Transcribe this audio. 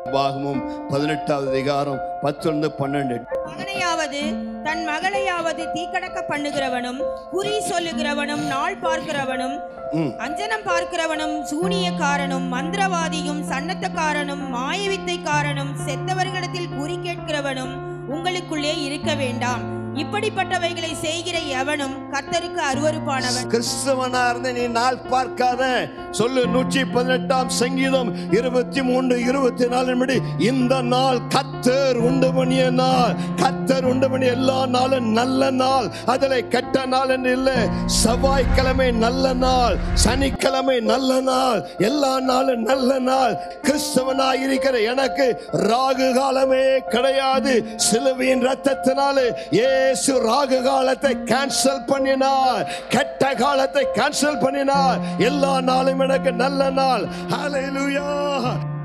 பாகமும் பதினெட்டாவது அதிகாரம் பத்தொன்று பன்னெண்டு மகனையாவது தன் மகளையாவது தீக்கடக்க பண்ணுகிறவனும் குறி சொல்லுகிறவனும் நாள் பார்க்கிறவனும் ம். அஞ்சனம் பார்க்கிறவனும் சூனியக்காரனும் மந்திரவாதியும் சன்னத்தக்காரனும் மாயவித்தைக்காரனும் செத்தவர்களிடத்தில் குறி கேட்கிறவனும் உங்களுக்குள்ளே இருக்க வேண்டாம் இப்படிப்பட்டவைகளை செய்கிற எவனும் கர்த்தருக்கு அருவருப்பானவன் கிறிஸ்தவனா இருந்த நீ நாள் பார்க்காத சொல்லு நூற்றி பதினெட்டாம் சங்கீதம் இருபத்தி மூன்று இருபத்தி நாலு படி இந்த நாள் கத்தர் உண்டு பண்ணிய நாள் கத்தர் உண்டு பண்ணிய எல்லா நாளும் நல்ல நாள் அதில் கெட்ட நாள் என்று இல்லை செவ்வாய்க்கிழமை நல்ல நாள் சனிக்கிழமை நல்ல நாள் எல்லா நாளும் நல்ல நாள் கிறிஸ்தவனாய் இருக்கிற எனக்கு ராகு காலமே கிடையாது சிலுவையின் ரத்தத்தினாலே இயேசு ராகு காலத்தை கேன்சல் பண்ணினார் கெட்ட காலத்தை கேன்சல் பண்ணினார் எல்லா நாளும் எனக்கு நல்ல நாள் ஹalleluya